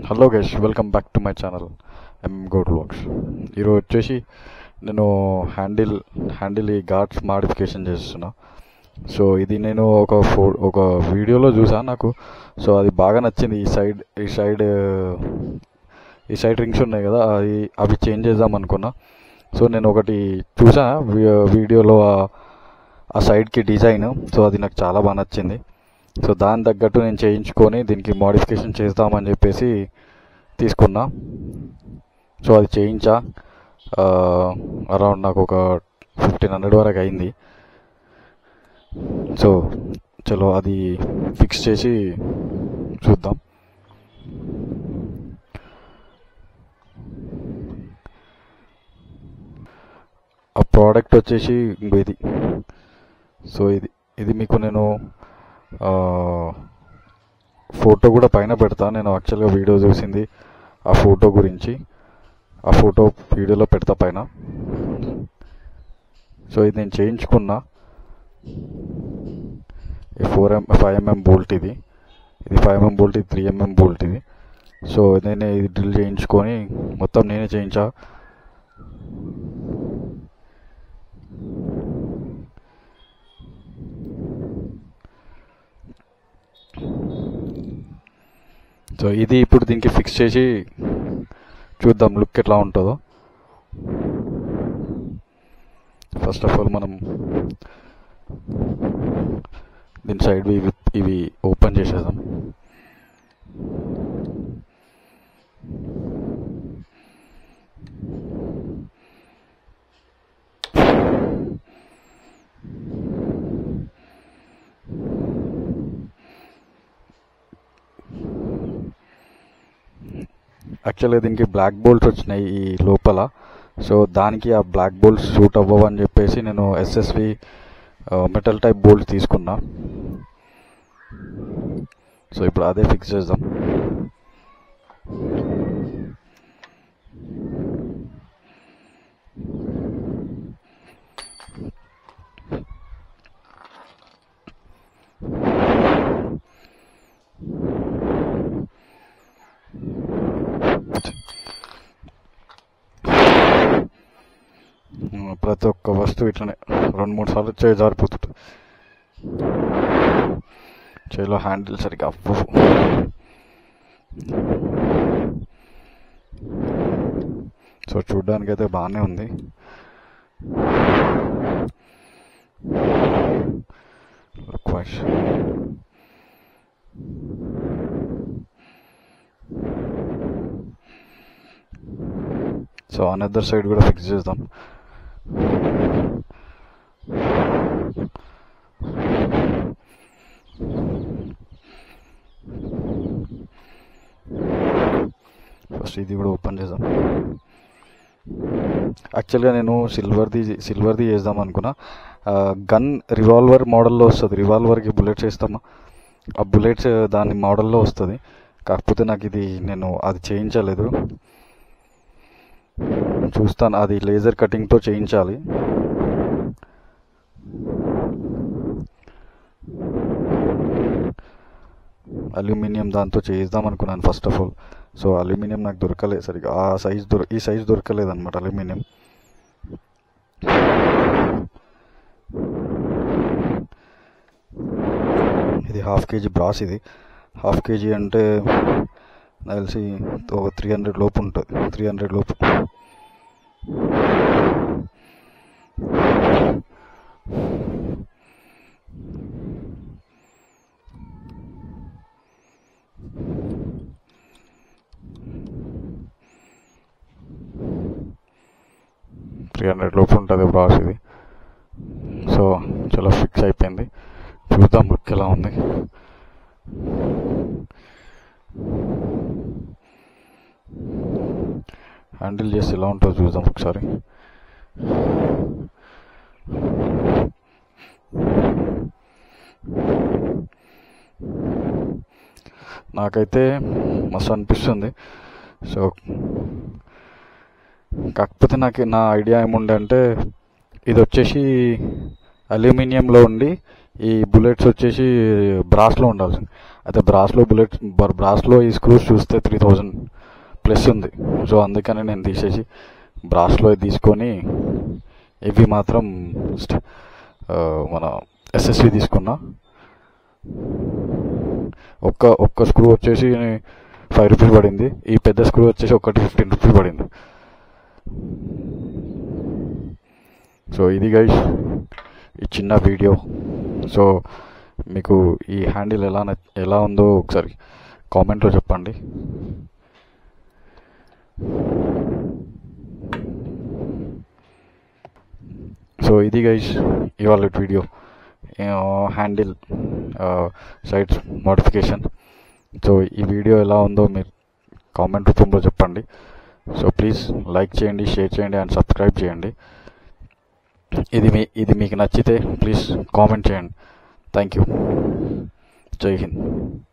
hello guys welcome back to my channel M గోడ్ vlogs ఈరోజు వచ్చేసి నేను హ్యాండిల్ హ్యాండిల్ ఈ గార్డ్స్ మాడిఫికేషన్ చేస్తున్నా సో ఇది నేను ఒక ఫో ఒక వీడియోలో చూసా నాకు సో అది బాగా నచ్చింది ఈ సైడ్ ఈ సైడ్ ఈ సైడ్ రింగ్స్ ఉన్నాయి కదా అవి అవి చేంజ్ చేద్దాం అనుకున్నా సో నేను ఒకటి చూసా వీ- వీడియోలో ఆ- ఆ సైడ్కి డిజైన్ సో అది నాకు చాలా బాగా నచ్చింది సో దాని తగ్గట్టు నేను చేయించుకొని దీనికి మోడిఫికేషన్ చేద్దామని చెప్పేసి తీసుకున్నా సో అది చేయించా అరౌండ్ నాకు ఒక ఫిఫ్టీన్ హండ్రెడ్ వరకు అయింది సో చలో అది ఫిక్స్ చేసి చూద్దాం ఆ ప్రోడక్ట్ వచ్చేసి ఇంకో ఇది సో ఇది ఇది మీకు నేను ఆ, ఫోటో కూడా పైన పెడతా నేను యాక్చువల్గా వీడియో చూసింది ఆ ఫోటో గురించి ఆ ఫోటో వీడియోలో పెడతా పైన సో ఇది నేను చేయించుకున్నా ఈ four M five mm bolt ఇది ఇది ఫైవ్ ఎంఎం బోల్ట్ ఇది త్రీ ఎంఎం బోల్ట్ ఇది సో నేనే ఇది డ్రిల్ చేయించుకొని మొత్తం నేనే చేయించా సో ఇది ఇప్పుడు దీనికి ఫిక్స్ చేసి చూద్దాం లుక్ ఎట్లా ఉంటుందో ఫస్ట్ ఆఫ్ ఆల్ మనం దీని సైడ్ ఇవి ఇవి ఓపెన్ చేసేద్దాం యాక్చువల్గా దీనికి బ్లాక్ బోల్ట్స్ వచ్చినాయి ఈ లోపల సో దానికి ఆ బ్లాక్ బోల్ట్స్ సూట్ అవ్వవు అని చెప్పేసి నేను ఎస్ఎస్వి మెటల్ టైప్ బోల్ట్ తీసుకున్నా సో ఇప్పుడు అదే ఫిక్స్ చేద్దాం ఉమ్, ప్రతి ఒక్క వస్తువు ఇట్లనే రెండు మూడు సార్లు చేయి జారిపోతుంది చేయిలో హ్యాండిల్ సరిగ్గా అవ్వవు సో చూడ్డానికి అయితే బాగానే ఉంది look wise so another side కూడా ఫిక్స్ చేద్దాం ఫస్ట్ ఇది కూడా ఓపెన్ చేద్దాం యాక్చువల్గా నేను సిల్వర్ది సిల్వర్ది చేద్దాం అనుకున్నా గన్ రివాల్వర్ మోడల్లో వస్తుంది రివాల్వర్కి బుల్లెట్స్ వేస్తామా ఆ బుల్లెట్స్ దాని మోడల్లో వస్తుంది కాకపోతే నాకు ఇది నేను అది చేయించలేదు చూస్తాను అది లేజర్ కటింగ్తో చేయించాలి అల్యూమినియం దాంతో చేయిద్దాం అనుకున్నాను first of all so aluminium నాకు దొరకలేదు సరిగా ఆ సైజ్ దొర ఈ సైజ్ దొరకలేదు అనమాట అల్యూమినియం ఇది హాఫ్ కేజీ బ్రాస్ ఇది హాఫ్ కేజీ అంటే నాకు తెలిసి ఒక త్రీ హండ్రెడ్ లోపు ఉంటుంది త్రీ హండ్రెడ్ లోపు త్రీ హండ్రెడ్ లోపు ఉంటుంది బ్రాస్ ఇది సో చాలా ఫిక్స్ అయిపోయింది చూద్దాం లుక్ ఎలా ఉంది హ్యాండిల్ చేసి ఎలా ఉంటుందో చూద్దాం ఒకసారి నాకైతే మస్తు అనిపిస్తుంది సో కాకపోతే నాకు నా ఐడియా ఏముండే అంటే ఇది వచ్చేసి అల్యూమినియంలో ఉండి ఈ బుల్లెట్స్ వచ్చేసి బ్రాస్లో ఉండాల్సింది అయితే బ్రాస్లో బుల్లెట్స్ బ్రాస్లో ఈ స్క్రూస్ చూస్తే త్రీ థౌజండ్ ప్లస్ ఉంది సో అందుకని నేను తీసేసి బ్రాస్లో తీసుకొని ఇవి మాత్రం స్ట్- ఆ, మన ఎస్ఎస్వి తీసుకున్నా ఒక్క ఒక్క స్క్రూ వచ్చేసి ఫైవ్ రూపీస్ పడింది ఈ పెద్ద స్క్రూ వచ్చేసి ఒకటి ఫిఫ్టీన్ రూపీస్ పడింది సో ఇది గైస్ ఈ చిన్న వీడియో సో మీకు ఈ హ్యాండిల్ ఎలా నచ్- ఎలా ఉందో ఒకసారి కామెంట్లో చెప్పండి సో ఇది గైస్ ఇవాళ video handle sites modification so ఈ వీడియో ఎలా ఉందో మీరు కామెంట్ రూపంలో చెప్పండి సో ప్లీజ్ లైక్ చేయండి షేర్ చేయండి అండ్ సబ్స్క్రైబ్ చేయండి ఇది మీ ఇది మీకు నచ్చితే ప్లీజ్ కామెంట్ చేయండి థ్యాంక్ యూ జై హింద్